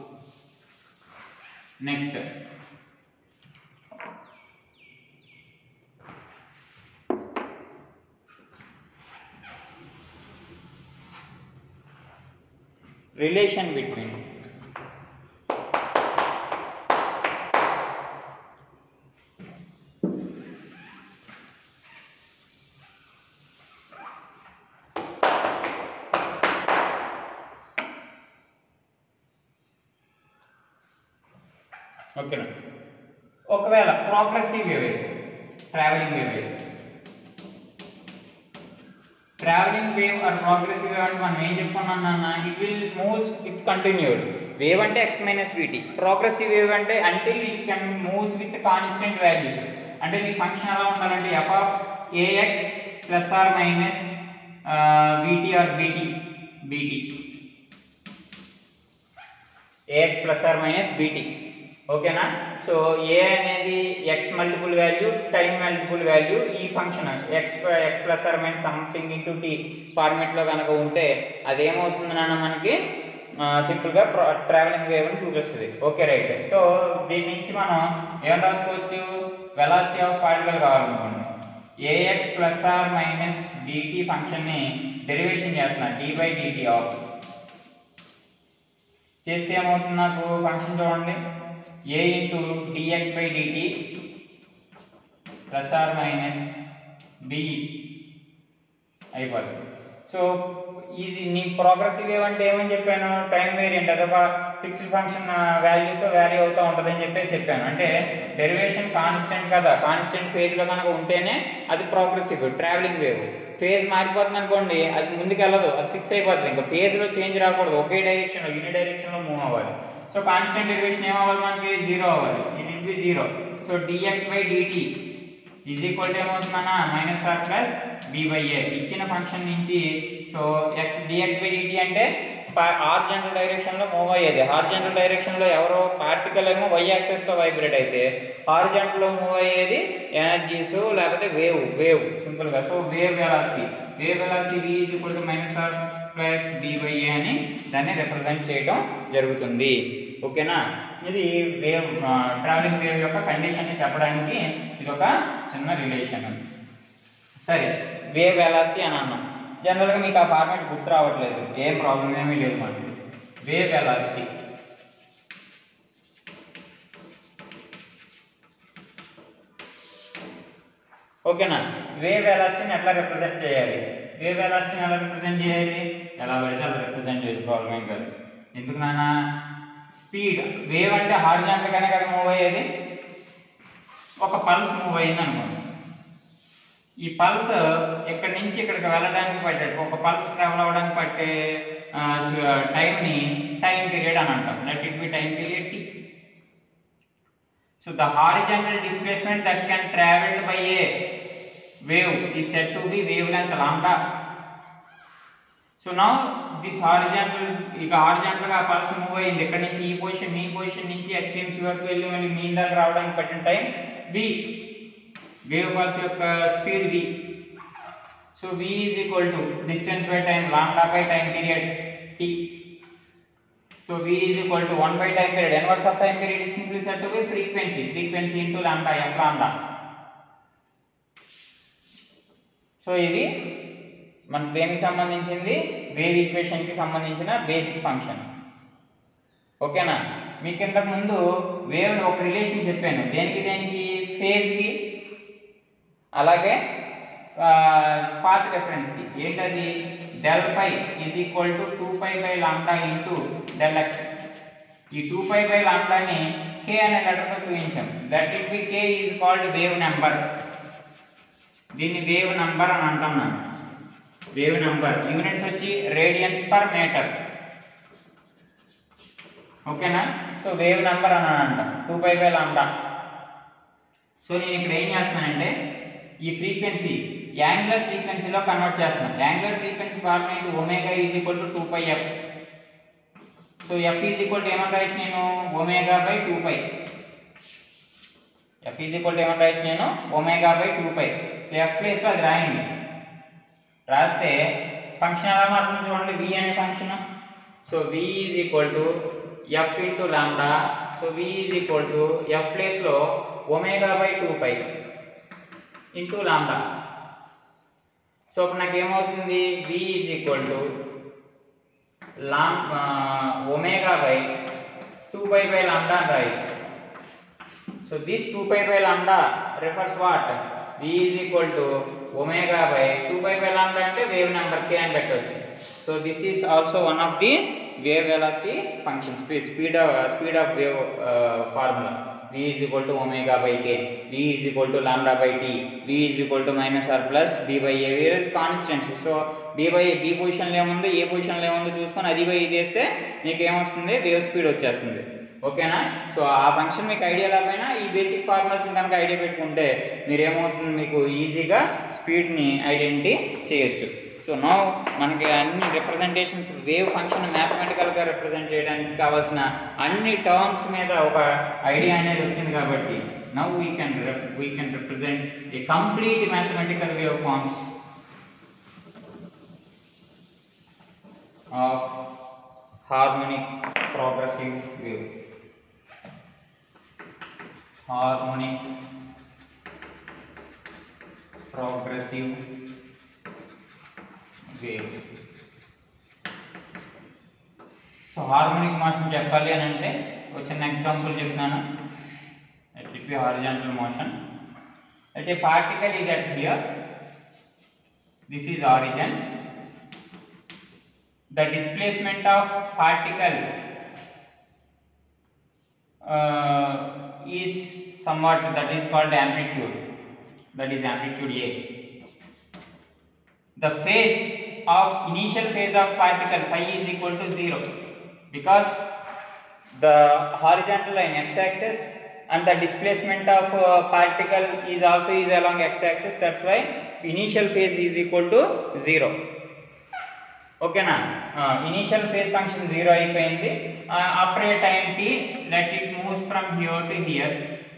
నెక్స్ట్ రిలేషన్ బిట్వీన్ ఓకేనా ఒకవేళ ప్రోగ్రెసివ్ వేవ్ అయితే ట్రావెలింగ్ వేవ్ అయితే travelling wave or progressive wave అంటే మనం ఏం చెప్పుకున్నాం నాన్న it will moves with continued wave అంటే x minus vt progressive wave అంటే until it can moves with constant values అంటే నీ ఫంక్షన్ ఎలా ఉండాలంటే f of ax plus or minus విటి or bt bt ax plus or minus bt ఓకేనా so a అనేది x multiple value time multiple value ఈ function x x plus or minus something into t ఫార్మేట్లో కనుక ఉంటే అదేమవుతుంది నాన్న మనకి సింపుల్గా travelling wave అని చూపిస్తుంది ఓకే రైట్ సో దీని నుంచి మనం ఏం రాసుకోవచ్చు వెలాసిటీ ఆఫ్ పార్టికల్ కావాలనుకోండి ax plus or minus dt ఫంక్షన్ని డెరివేషన్ చేస్తున్నా డి బై డిటి ఆఫ్ చేస్తే ఏమవుతుంది నాకు ఫంక్షన్ చూడండి a into dx by dt plus or minus b అయిపోతుంది సో ఇది నీ ప్రోగ్రెసివ్ వేవ్ అంటే ఏమని చెప్పాను టైం వేరియంట్ అదొక ఫిక్స్డ్ ఫంక్షన్ వాల్యూతో వ్యారీ అవుతూ ఉంటుందని చెప్పేసి చెప్పాను అంటే డెరివేషన్ కాన్స్టెంట్ కదా కాన్స్టెంట్ ఫేజ్లో కనుక ఉంటేనే అది ప్రోగ్రెసివ్ ట్రావెలింగ్ వేవ్ ఫేజ్ మారిపోతుంది అనుకోండి అది ముందుకు వెళ్ళదు అది ఫిక్స్ అయిపోతుంది ఇంకా ఫేజ్లో చేంజ్ రాకూడదు ఒకే డైరెక్షన్లో యూని డైరెక్షన్లో మూవ్ అవ్వాలి సో కాన్స్టెంట్ డెరివేషన్ ఏమవ్వాలి మనకి జీరో అవ్వాలి it it be zero so dx by dt is equal to ఏమవుతుందన్నా minus or plus b by a ఇచ్చిన ఫంక్షన్ నుంచి so x dx by dt అంటే హార్జెంటల్ డైరెక్షన్లో మూవ్ అయ్యేది హార్జెంటల్ డైరెక్షన్లో ఎవరో పార్టికల్ ఏమో వై యాక్సెస్లో వైబ్రేట్ అయితే హార్జెంటల్లో మూవ్ అయ్యేది ఎనర్జీస్ లేకపోతే వేవ్ వేవ్ సింపుల్గా so wave velocity wave velocity v is equal to minus or plus b by a అని దాన్ని రిప్రజెంట్ చేయడం జరుగుతుంది ఓకేనా ఇది వేవ్ ట్రావెలింగ్ వేవ్ యొక్క కండిషన్ని చెప్పడానికి ఇది ఒక చిన్న రిలేషన్ సరే వేవ్ వెలాసిటీ అని అన్నాం జనరల్గా మీకు ఆ ఫార్మాట్ గుర్తు రావట్లేదు ఏం ప్రాబ్లం ఏమీ లేదు మనకి వేవ్ వెలాసిటీ ఓకేనా వేవ్ వెలాసిటీని ఎట్లా రిప్రజెంట్ చేయాలి వేవ్ వెలాసిటీని ఎలా రిప్రజెంట్ చేయాలి ఎలా పడితే అలా రిప్రజెంట్ చేయాలి ప్రాబ్లం ఏం కాదు ఎందుకు నాన్న స్పీడ్ వేవ్ అంటే హార్జాంటల్గానే కదా మూవ్ అయ్యేది ఒక పల్స్ మూవ్ అయ్యింది అనుకోండి ఈ పల్స్ ఇక్కడి నుంచి ఇక్కడికి వెళ్ళడానికి పట్టే ఒక పల్స్ ట్రావెల్ అవ్వడానికి పట్టే టైంని టైం పీరియడ్ అని అంటాం let it be time period t so the horizontal displacement that can travelled by a wave is set to be wave length lambda so నా దిస్ హారిజాంటల్ ఇక హారిజాంటల్గా ఆ పల్స్ మూవ్ అయ్యింది ఇక్కడ నుంచి ఈ పొజిషన్ మీ పొజిషన్ నుంచి extremes వరకు వెళ్ళి మళ్ళీ మీ దాకా రావడానికి పట్టిన టైం వి వేవ్ పల్స్ యొక్క speed v so v is equal to distance by time lambda by time period t so v is equal to 1 by time period inverse of time period is simply said to be frequency frequency into lambda f lambda so ఇది మన దేనికి సంబంధించింది wave ఈక్వేషన్కి సంబంధించిన basic function ఓకేనా మీకు ఇంతకు ముందు wave ఒక రిలేషన్ చెప్పాను దేనికి దేనికి ఫేజ్కి అలాగే పాత్ డిఫరెన్స్కి ఏంటది del phi is equal to two pi by lambda into del x ఈ టూ పై బై లాండాని కే అనే లెటర్తో చూపించాం that it be k is called wave number దీన్ని వేవ్ నంబర్ అని అంటున్నాను వేవ్ నంబర్ యూనిట్స్ వచ్చి రేడియన్స్ పర్ మీటర్ ఓకేనా సో వేవ్ నంబర్ అని అంటాం two pi by lambda so నేను ఇక్కడ ఏం చేస్తున్నానంటే ఈ ఫ్రీక్వెన్సీ యాంగులర్ ఫ్రీక్వెన్సీలో కన్వర్ట్ చేస్తున్నాను angular frequency formula into omega is equal to two pi f so f is equal to ఏమని రాయొచ్చు నేను omega by two pi f is equal to ఏమని రాయొచ్చు నేను omega by two pi so f ప్లేస్లో అది రాయండి రాస్తే ఫంక్షన్ ఎలా మారుతుంది చూడండి వి అనే function so v is equal to f into lambda so v is equal to f ప్లేస్లో omega by two pi into lambda so ఇప్పుడు నాకు ఏమవుతుంది వి ఈజ్ ఈక్వల్ టు లాం omega by two pi by lambda అని రాయొచ్చు so this two pi by lambda refers what v is equal to omega by 2 pi by lambda అంటే wave number k అని పెట్టవచ్చు so this is also one of the wave velocity function speed speed speed of wave formula v is equal to omega by k v is equal to lambda by t v is equal to minus r plus b by a where constants so b by b పొజిషన్లో ఏముందో ఏ పొజిషన్లో ఏముందో చూసుకొని అది by ఇది వేస్తే మీకు ఏమొస్తుంది వేవ్ స్పీడ్ వచ్చేస్తుంది ఓకేనా సో ఆ ఫంక్షన్ మీకు ఐడియా లేకపోయినా ఈ బేసిక్ ఫార్ములాస్ కనుక ఐడియా పెట్టుకుంటే మీరు ఏమవుతుంది మీకు ఈజీగా స్పీడ్ని ఐడెంటిటీ చేయొచ్చు సో నో మనకి అన్ని రిప్రజెంటేషన్స్ వేవ్ ఫంక్షన్ మ్యాథమెటికల్గా రిప్రజెంట్ చేయడానికి కావాల్సిన అన్ని టర్మ్స్ మీద ఒక ఐడియా అనేది వచ్చింది కాబట్టి now we can we can represent the complete mathematical wave forms of harmonic progressive wave harmonic progressive wave so harmonic motion చెప్పాలి అని అంటే ఒక చిన్న ఎగ్జాంపుల్ చెప్తున్నాను it will be horizontal motion అయితే a particle is at here this is origin the displacement of particle uh, is somewhat that is called amplitude that is amplitude a the phase of initial phase of particle phi is equal to 0 because the horizontal line x axis and the displacement of uh, particle is also is along x axis that's why initial phase is equal to 0 ఓకేనా initial phase function zero అయిపోయింది after a time t let it moves from here to here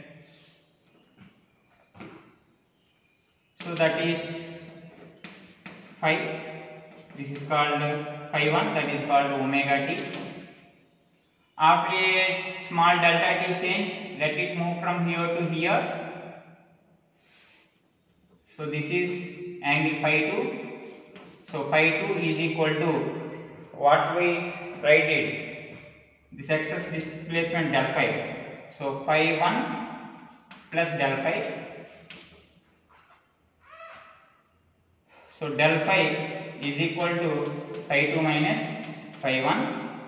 so that is phi this is called phi one that is called omega t after a small delta t change let it move from here to here so this is angle phi two So phi 2 is equal to what we write it this excess displacement del phi. So phi 1 plus del phi. So del phi is equal to phi 2 minus phi 1.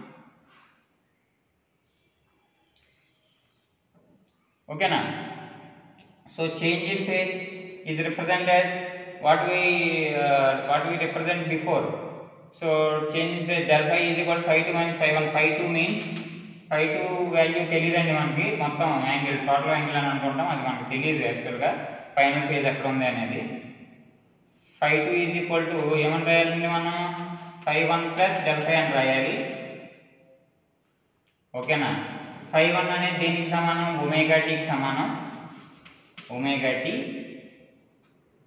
Okay now. So change in phase is represented as what we uh, what we represent before. So change in phase del phi is equal to phi 2 minus phi 1. Phi 2 means phi 2 value తెలియదండి మనకి మొత్తం angle total angle అని అనుకుంటాం అది మనకు తెలియదు యాక్చువల్గా final phase ఎక్కడ ఉంది అనేది phi two is equal to ఏమని రాయాలండి మనం phi one plus del phi అని రాయాలి ఓకేనా ఫై వన్ అనేది దేనికి సమానం ఒమేగా టీకి సమానం omega t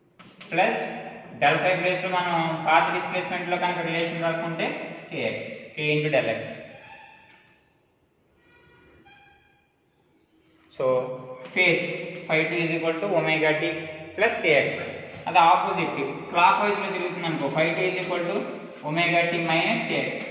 plus del phi ప్లేస్లో మనం పాత డిస్ప్లేస్మెంట్లో కనుక రిలేషన్ రాసుకుంటే kx k into del x so phase phi t is equal to omega t plus kx అది ఆపోజిట్ క్లాక్ వైజ్లో తిరుగుతుంది అనుకో phi t is equal to omega t minus kx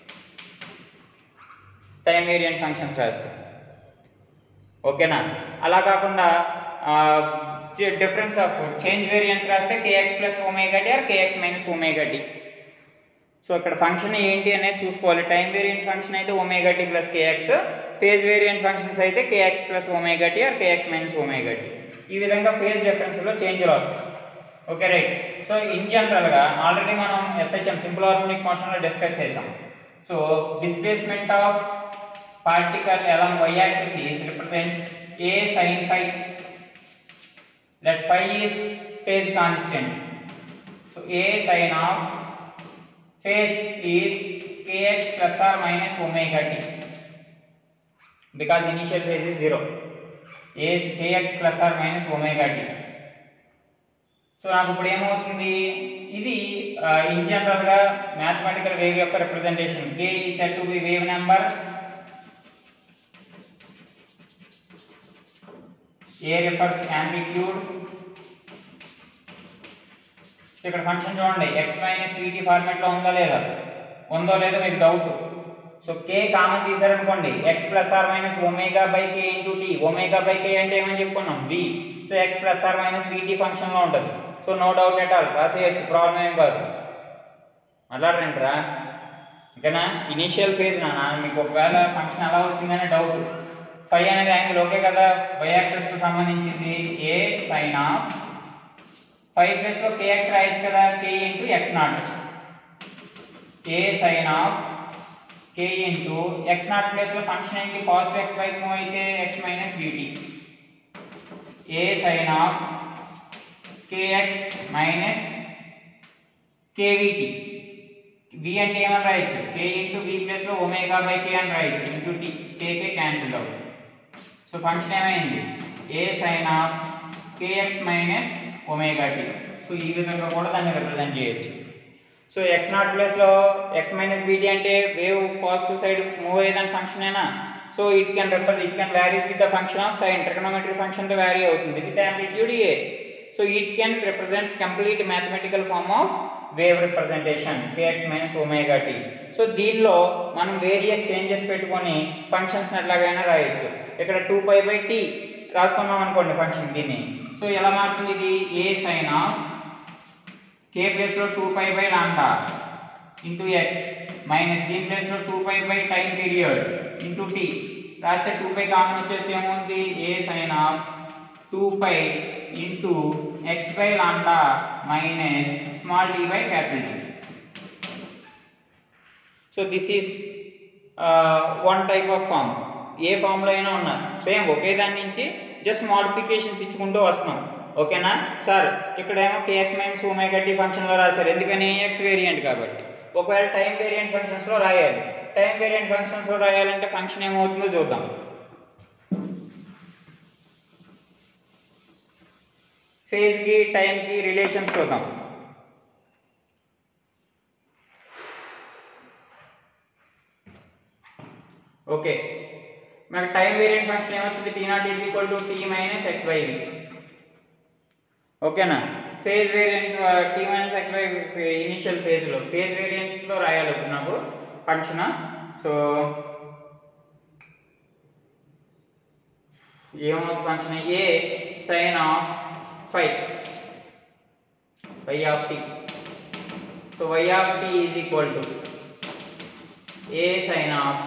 time variant functions రాస్తే ఓకేనా అలా కాకుండా difference of change variants రాస్తే kx plus omega t or kx minus omega t so ఇక్కడ ఫంక్షన్ ఏంటి అనేది చూసుకోవాలి టైం వేరియంట్ ఫంక్షన్ అయితే omega t plus kx phase variant functions అయితే kx plus omega t or kx minus omega t ఈ విధంగా phase డిఫరెన్స్లో చేంజ్లు వస్తాయి ఓకే రైట్ సో ఇన్ జనరల్గా ఆల్రెడీ మనం ఎస్హెచ్ఎం సింపుల్ హార్మోనిక్ మోషన్లో డిస్కస్ చేసాం so displacement of particle along y axis is represents a sin phi let phi is phase constant so a sin of phase is kx plus or minus omega t because initial phase is 0 a is kx plus or minus omega t so నాకు ఇప్పుడు ఏమవుతుంది ఇది in జనరల్గా mathematical wave యొక్క representation k is set to be wave number a refers amplitude ఇక్కడ function చూడండి x minus vt ఫార్మాట్లో ఉందో లేదా ఉందో లేదో మీకు డౌట్ సో కే కామన్ తీసారనుకోండి x plus or minus omega by k into t omega by k అంటే ఏమని చెప్పుకున్నాం v so x plus or minus vt ఫంక్షన్లో ఉంటుంది so no doubt at all రాసేయచ్చు ప్రాబ్లం ఏం కాదు మాట్లాడరంటరా ఓకేనా ఇనీషియల్ ఫేజ్ నాన్న మీకు ఒకవేళ ఫంక్షన్ ఎలా వచ్చిందనే డౌట్ ఫైవ్ అనేది యాంగిల్ ఓకే కదా బై యాక్సెస్కు సంబంధించింది ఏ సైన్ ఆఫ్ ఫైవ్ ప్లస్లో కేఎక్స్ రాయొచ్చు కదా k into x naught a sine of k into x naught ప్లస్లో ఫంక్షన్ ఏంటి పాజిటివ్ ఎక్స్ వైపు మూవ్ అయితే x minus vt a sine of kx minus kvt v అంటే ఏమని రాయొచ్చు కే ఇంటూ వి ప్లస్లో ఒమేగా బై కే అని రాయొచ్చు into t k k cancel out so function ఏమైంది a sine of kx minus omega t so ఈ విధంగా కూడా దాన్ని రిప్రజెంట్ చేయొచ్చు సో ఎక్స్ నాట్ ప్లస్లో ఎక్స్ మైనస్ బీటీ అంటే వేవ్ పాజిటివ్ సైడ్ మూవ్ అయ్యేదాని ఫంక్షన్ అయినా so it can represent it can varies with the function of sine trigonometry ఫంక్షన్తో వ్యారీ అవుతుంది with amplitude a so it can represents complete mathematical form of wave representation kx minus omega t so దీనిలో మనం various changes పెట్టుకొని functions ఎట్లాగైనా రాయొచ్చు ఇక్కడ two pi by tea రాసుకున్నాం అనుకోండి ఫంక్షన్ దీన్ని సో ఎలా మారుతుంది ఇది ఏ సైన్ ఆఫ్ కే ప్లేస్లో two pi by lambda into x minus దీని ప్లేస్లో two pi by time period into t రాస్తే టూ పై కామన్ వచ్చేస్తే ఏమవుతుంది a sine of two pi into x by lambda minus small t by capital t so this is one type of form a ఫామ్లో అయినా ఉన్నా same ఒకే దాని నుంచి just modifications ఇచ్చుకుంటూ వస్తున్నాం ఓకేనా సార్ ఇక్కడేమో కేఎక్స్ మైనస్ ఒమేగా టీ ఫంక్షన్లో రాశారు ఎందుకని ఎక్స్ వేరియంట్ కాబట్టి ఒకవేళ టైం వేరియంట్ ఫంక్షన్స్లో రాయాలి టైం వేరియంట్ ఫంక్షన్స్లో రాయాలంటే ఫంక్షన్ ఏమవుతుందో చూద్దాం ఫేజ్కి టైంకి రిలేషన్స్ చూద్దాం ఓకే మనకు టైం వేరియంట్ ఫంక్షన్ ఏమవుతుంది t naught is equal to t minus x by v ఓకేనా phase variant t minus x by initial ఫేజ్లో ఫేజ్ వేరియంట్స్లో రాయాలి ఇప్పుడు నాకు ఫంక్షన్ సో ఏమవుతుంది function a sine of five y of t so y of t is equal to a sine of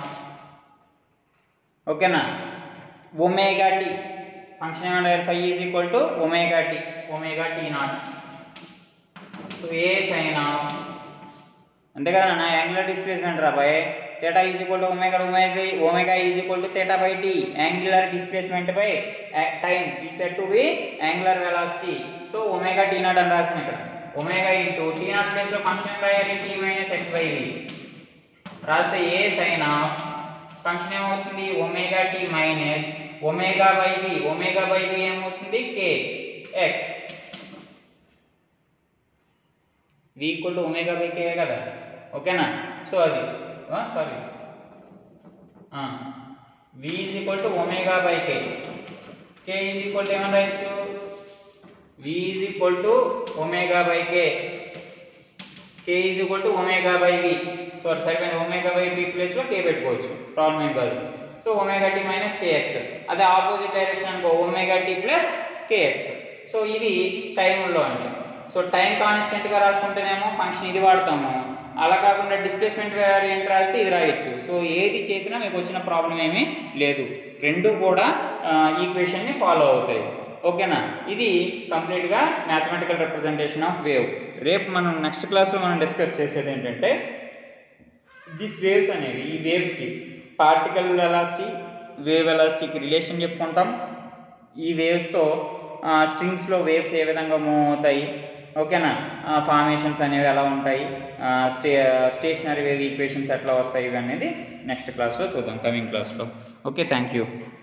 ఓకేనా omega t function ఏమంటే five is equal to omega t omega t naught so a sine of అంతే కదా నా angular displacement రా by theta is equal to omega omega omega is equal to theta by t angular displacement by uh, time is said to be angular velocity so omega t naught అని రాసిన ఇక్కడ omega into t naught place లో function రాయాలి t minus x by v రాస్తే a sin of function ఏమవుతుంది omega t minus omega by v omega by v ఏమవుతుంది k x v equal to omega by k కదా ఓకేనా so అది sorry v is equal to omega by k k is equal to ఏమని రాయొచ్చు v is equal to omega by k k is equal to omega by v so సరిపోయింది omega by v ప్లేస్లో k పెట్టుకోవచ్చు problem ఏం కాదు so omega t minus k x అదే opposite direction అనుకో omega t plus k x so ఇది టైంలో అంటే సో టైం కాన్స్టెంట్గా రాసుకుంటేనేమో ఫంక్షన్ ఇది వాడతాము అలా కాకుండా డిస్ప్లేస్మెంట్ వేరియంట్ రాస్తే ఇది రాయొచ్చు సో ఏది చేసినా మీకు వచ్చిన ప్రాబ్లం ఏమీ లేదు రెండు కూడా ఈక్వేషన్ని ఫాలో అవుతాయి ఓకేనా ఇది కంప్లీట్గా మ్యాథమెటికల్ రిప్రజెంటేషన్ ఆఫ్ వేవ్ రేపు మనం నెక్స్ట్ క్లాస్లో మనం డిస్కస్ చేసేది ఏంటంటే దిస్ వేవ్స్ అనేవి ఈ వేవ్స్కి పార్టికల్ వెలాసిటీ వేవ్ వెలాసిటీకి రిలేషన్ చెప్పుకుంటాం ఈ వేవ్స్తో స్ట్రింగ్స్లో వేవ్స్ ఏ విధంగా మూవ్ అవుతాయి ఓకేనా ఫార్మేషన్స్ అనేవి ఎలా ఉంటాయి స్టే స్టేషనరీ వేవ్ ఈక్వేషన్స్ ఎట్లా వస్తాయి ఇవి అనేది నెక్స్ట్ క్లాస్లో చూద్దాం కమింగ్ క్లాస్లో ఓకే థ్యాంక్ యూ